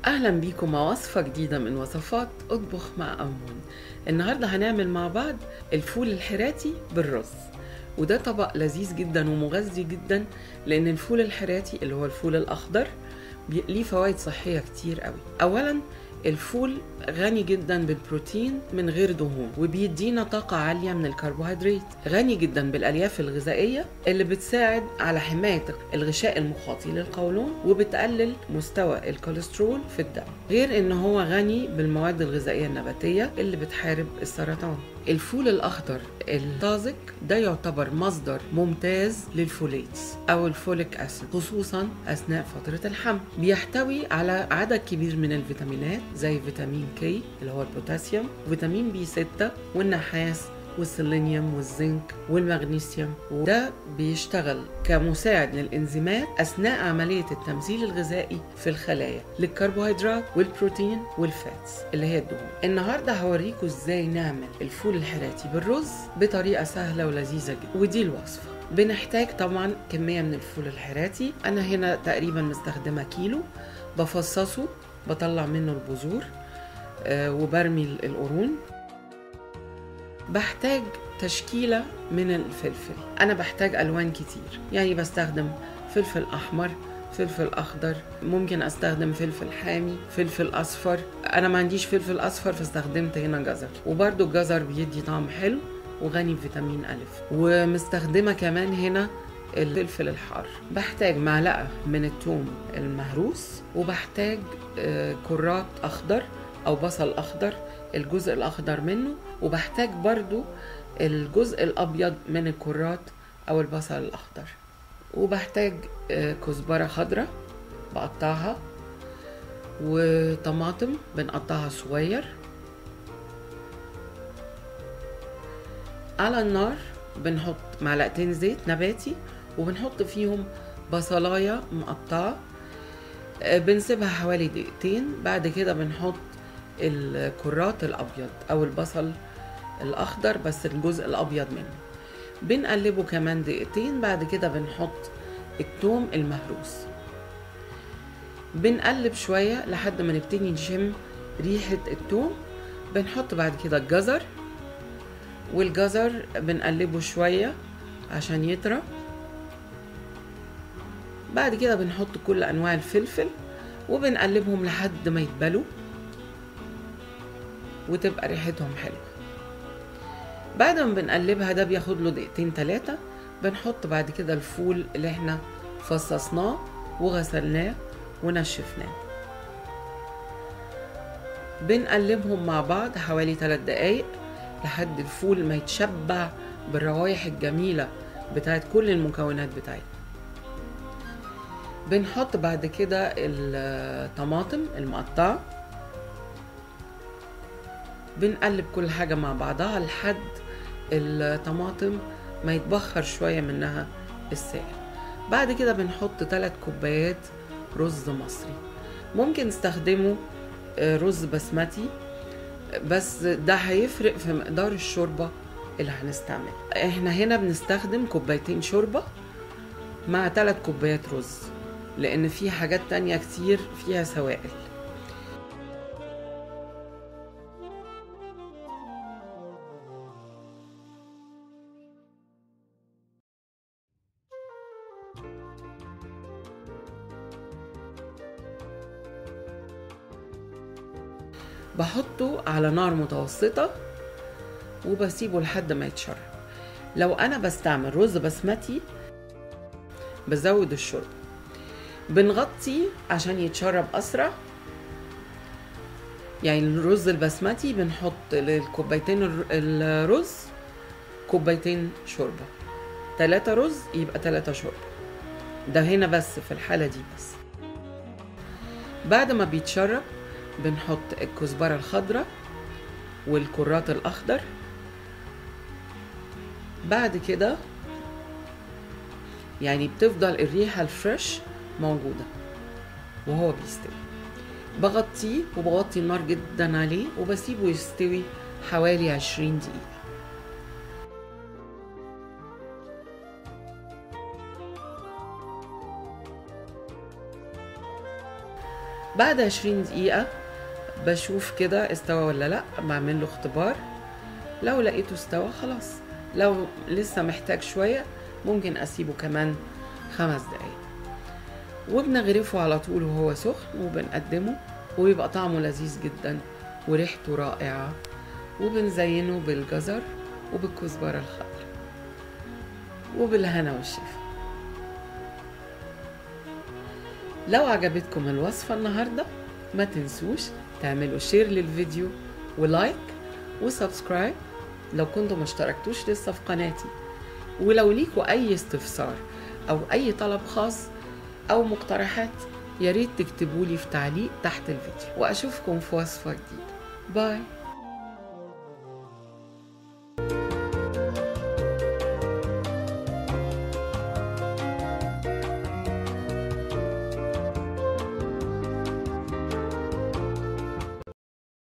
أهلا بيكم مع وصفة جديدة من وصفات أطبخ مع أمون النهاردة هنعمل مع بعض الفول الحراتي بالرز وده طبق لذيذ جدا ومغذي جدا لأن الفول الحراتي اللي هو الفول الأخضر بي- ليه فوائد صحية كتير قوي أولا الفول غني جدا بالبروتين من غير دهون وبيدينا طاقة عالية من الكربوهيدرات غني جدا بالألياف الغذائية اللي بتساعد على حماية الغشاء المخاطي للقولون وبتقلل مستوى الكوليسترول في الدم غير ان هو غني بالمواد الغذائية النباتية اللي بتحارب السرطان الفول الأخضر الطازج ده يعتبر مصدر ممتاز للفوليتس أو الفوليك أسيد خصوصا أثناء فترة الحمل بيحتوي على عدد كبير من الفيتامينات زي فيتامين كي اللي هو البوتاسيوم وفيتامين بي 6 والنحاس والسيلينيوم والزنك والمغنيسيوم وده بيشتغل كمساعد للانزيمات اثناء عمليه التمثيل الغذائي في الخلايا للكربوهيدرات والبروتين والفاتس اللي هي الدهون النهارده هوريكم ازاي نعمل الفول الحراتي بالرز بطريقه سهله ولذيذه جدا ودي الوصفه بنحتاج طبعا كميه من الفول الحراتي انا هنا تقريبا مستخدمه كيلو بفصصه بطلع منه البذور آه، وبرمي القرون بحتاج تشكيلة من الفلفل أنا بحتاج ألوان كتير يعني بستخدم فلفل أحمر فلفل أخضر ممكن أستخدم فلفل حامي فلفل أصفر أنا ما عنديش فلفل أصفر فاستخدمت هنا جزر وبرضو الجزر بيدي طعم حلو وغني بفيتامين ألف ومستخدمة كمان هنا الفلفل الحار بحتاج معلقة من الثوم المهروس وبحتاج آه، كرات أخضر أو بصل أخضر الجزء الأخضر منه وبحتاج برضو الجزء الأبيض من الكرات أو البصل الأخضر وبحتاج آه، كزبرة خضراء بقطعها وطماطم بنقطعها صغير على النار بنحط معلقتين زيت نباتي وبنحط فيهم بصلاية مقطعة آه، بنسيبها حوالي دقيقتين بعد كده بنحط الكرات الأبيض أو البصل الأخضر بس الجزء الأبيض منه بنقلبه كمان دقيقتين بعد كده بنحط التوم المهروس بنقلب شوية لحد ما نبتدي نشم ريحة التوم بنحط بعد كده الجزر والجزر بنقلبه شوية عشان يطرى بعد كده بنحط كل أنواع الفلفل وبنقلبهم لحد ما يتبلوا وتبقى ريحتهم حلوة بعد ما بنقلبها ده بياخد له دقيقتين تلاتة بنحط بعد كده الفول اللي احنا فصصناه وغسلناه ونشفناه بنقلبهم مع بعض حوالي تلات دقايق لحد الفول ما يتشبع بالروايح الجميلة بتاعت كل المكونات بتاعتنا بنحط بعد كده الطماطم المقطعة بنقلب كل حاجة مع بعضها لحد الطماطم ما يتبخر شوية منها السائل بعد كده بنحط 3 كوبايات رز مصري ممكن نستخدمه آه، رز بسمتي بس ده هيفرق في مقدار الشوربة اللي هنستعملها احنا هنا بنستخدم كوبايتين شوربة مع 3 كوبايات رز لان في حاجات تانية كتير فيها سوائل بحطه على نار متوسطة وبسيبه لحد ما يتشرب لو أنا بستعمل رز بسمتي بزود الشرب بنغطي عشان يتشرب أسرع يعني الرز البسمتي بنحط للكوبايتين الر- الرز كوبايتين شوربة تلاتة رز يبقى تلاتة شوربة ده هنا بس في الحالة دي بس بعد ما بيتشرب بنحط الكزبرة الخضراء والكرات الأخضر بعد كده يعني بتفضل الريحة الفريش موجودة وهو بيستوي بغطيه وبغطي النار جدا عليه وبسيبه يستوي حوالي عشرين دقيقة بعد 20 دقيقة بشوف كده استوى ولا لا بعمل له اختبار لو لقيته استوى خلاص لو لسه محتاج شوية ممكن أسيبه كمان خمس دقايق وبنغرفه على طول وهو سخن وبنقدمه وبيبقى طعمه لذيذ جدا وريحته رائعة وبنزينه بالجزر وبالكزبرة الخضراء وبالهنا والشفا لو عجبتكم الوصفة النهاردة ما تنسوش تعملوا شير للفيديو ولايك وسبسكرايب لو كنتم ما اشتركتوش لسه في قناتي ولو ليكوا اي استفسار او اي طلب خاص او مقترحات يا ريت تكتبوا لي في تعليق تحت الفيديو واشوفكم في وصفة جديدة باي